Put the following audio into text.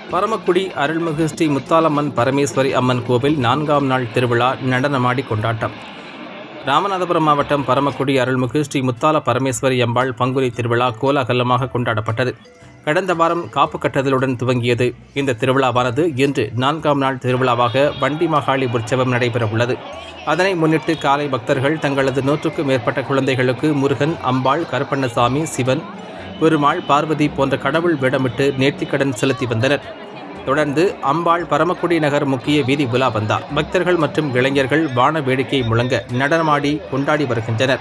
பரமக்குடி அருள்மிகு ஸ்ரீ முத்தாலம்மன் பரமேஸ்வரி அம்மன் கோவில் நான்காம் நாள் திருவிழா நடனமாடி கொண்டாட்டம் ராமநாதபுரம் மாவட்டம் பரமக்குடி அருள்மிகு ஸ்ரீ முத்தால பரமேஸ்வரி அம்பாள் பங்குனி திருவிழா கோலாகலமாக கொண்டாடப்பட்டது கடந்த வாரம் காப்பு கட்டுதலுடன் துவங்கியது இந்த திருவிழாவானது இன்று நான்காம் நாள் திருவிழாவாக வண்டி மகாளி உற்சவம் நடைபெறவுள்ளது அதனை முன்னிட்டு காலை பக்தர்கள் தங்களது நூற்றுக்கும் மேற்பட்ட குழந்தைகளுக்கு முருகன் அம்பாள் கருப்பண்ணசாமி சிவன் பெருமாள் பார்வதி போன்ற கடவுள் வேடமிட்டு நேர்த்திக்கடன் செலுத்தி வந்தனர் தொடர்ந்து அம்பாள் பரமக்குடி நகர் முக்கிய வீதி உலா வந்தார் பக்தர்கள் மற்றும் இளைஞர்கள் வான வேடிக்கை முழங்க நடனமாடி கொண்டாடி வருகின்றனர்